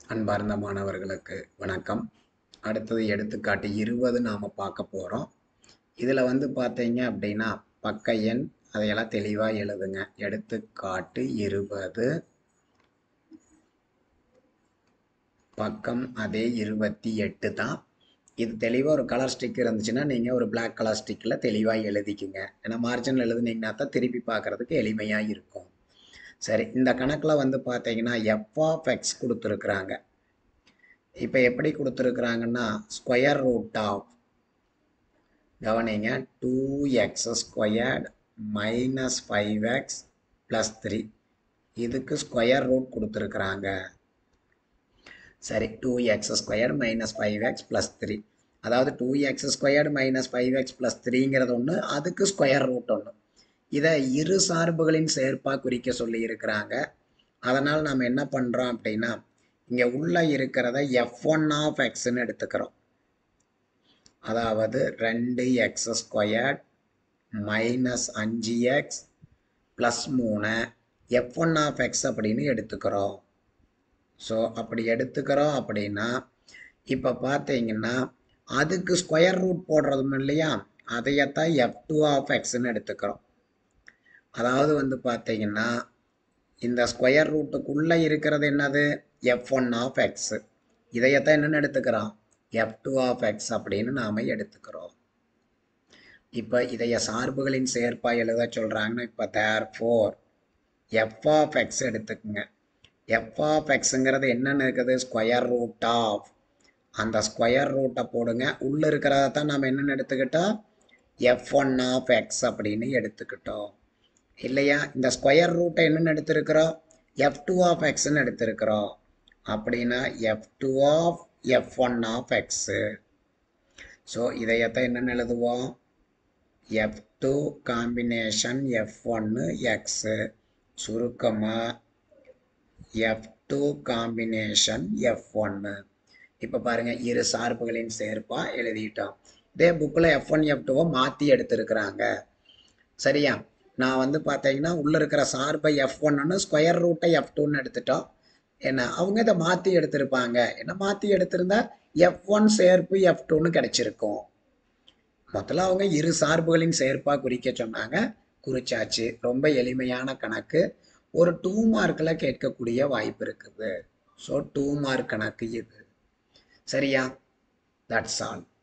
அன்பார்ந்த மாணவர்களுக்கு வணக்கம் அடுத்தது எடுத்துக்காட்டு இருபது நாம் பார்க்க போகிறோம் இதில் வந்து பார்த்தீங்க அப்படின்னா பக்க எண் அதையெல்லாம் தெளிவாக எழுதுங்க எடுத்துக்காட்டு இருபது பக்கம் அதே இருபத்தி எட்டு தான் இது தெளிவாக ஒரு கலர் ஸ்டிக் இருந்துச்சுன்னா நீங்கள் ஒரு பிளாக் கலர் ஸ்டிக்கில் தெளிவாக எழுதிக்குங்க ஏன்னா மார்ஜின் எழுதுனீங்கன்னா தான் திருப்பி பார்க்குறதுக்கு எளிமையாக இருக்கும் சரி இந்த கணக்கில் வந்து பார்த்தீங்கன்னா எஃப் ஆஃப் எக்ஸ் கொடுத்துருக்குறாங்க இப்போ எப்படி கொடுத்துருக்குறாங்கன்னா ஸ்கொயர் ரூட் ஆஃப் கவனிங்க two X squared minus five X plus three இதுக்கு ஸ்கொயர் ரூட் கொடுத்துருக்குறாங்க சரி two X squared minus five X plus three அதாவது two X squared minus five X plus த்ரீங்கிறது ஒன்று அதுக்கு ஸ்கொயர் ரூட் ஒன்று இதை இரு சார்புகளின் சேர்ப்பாக குறிக்க சொல்லி இருக்கிறாங்க அதனால் நாம் என்ன பண்ணுறோம் அப்படின்னா இங்கே உள்ளே இருக்கிறத எஃப் ஒன் ஆஃப் எக்ஸ்ன்னு எடுத்துக்கிறோம் அதாவது ரெண்டு எக்ஸ் ஸ்கொயர்ட் மைனஸ் அஞ்சு எக்ஸ் ப்ளஸ் மூணு எஃப் ஒன் ஆஃப் எக்ஸ் அப்படின்னு எடுத்துக்கிறோம் ஸோ அப்படி எடுத்துக்கிறோம் அப்படின்னா இப்போ பார்த்தீங்கன்னா அதுக்கு ஸ்கொயர் ரூட் போடுறதும் இல்லையா அதையத்தான் எஃப் டூ ஆஃப் எக்ஸ்ன்னு எடுத்துக்கிறோம் அதாவது வந்து பார்த்தீங்கன்னா இந்த ஸ்கொயர் ரூட்டுக்குள்ளே இருக்கிறது என்னது எஃப் ஒன் ஆஃப் எக்ஸ் இதையத்தான் என்னென்னு எடுத்துக்கிறோம் எஃப் டூ ஆஃப் எக்ஸ் அப்படின்னு நாம் எடுத்துக்கிறோம் இப்போ இதைய சார்புகளின் சேர்ப்பா எழுத சொல்கிறாங்கன்னா இப்போ therefore f of x எடுத்துக்குங்க எஃப் ஆஃப் எக்ஸுங்கிறது என்னென்னு இருக்குது ஸ்கொயர் ரூட் ஆஃப் அந்த ஸ்கொயர் ரூட்டை போடுங்க உள்ளே இருக்கிறத தான் நம்ம என்னென்னு எடுத்துக்கிட்டோம் எஃப் ஒன் ஆஃப் எக்ஸ் அப்படின்னு எடுத்துக்கிட்டோம் இல்லையா இந்த ஸ்கொயர் ரூட்டை என்னென்னு எடுத்திருக்கிறோம் எஃப் டூ ஆஃப் எக்ஸ்ன்னு எடுத்திருக்கிறோம் அப்படின்னா f two of f one of x so இதையத்தான் என்னென்னு எழுதுவோம் எஃப் டூ காம்பினேஷன் எஃப் ஒன்று எக்ஸு சுருக்கமாக எஃப் டூ காம்பினேஷன் எஃப் ஒன்று இப்போ பாருங்கள் இரு சார்புகளின் சேர்ப்பாக எழுதிட்டோம் இதே புக்கில் எஃப் ஒன் எஃப் டூவை மாற்றி எடுத்திருக்கிறாங்க சரியா நான் வந்து பார்த்தீங்கன்னா உள்ளே இருக்கிற சார்பை எஃப் ஒன்னு ஸ்கொயர் ரூட்டை எஃப் டூன்னு எடுத்துட்டோம் என்ன அவங்க இதை மாற்றி எடுத்திருப்பாங்க என்ன மாற்றி எடுத்திருந்தா எஃப் ஒன் சேர்ப்பு எஃப் டூன்னு கிடைச்சிருக்கும் மொத்தத்தில் அவங்க இரு சார்புகளின் சேர்ப்பாக குறிக்க சொன்னாங்க குறிச்சாச்சு ரொம்ப எளிமையான கணக்கு ஒரு டூ மார்க்கில் கேட்கக்கூடிய வாய்ப்பு இருக்குது ஸோ டூ மார்க் கணக்கு இது சரியா தட்ஸ் ஆல்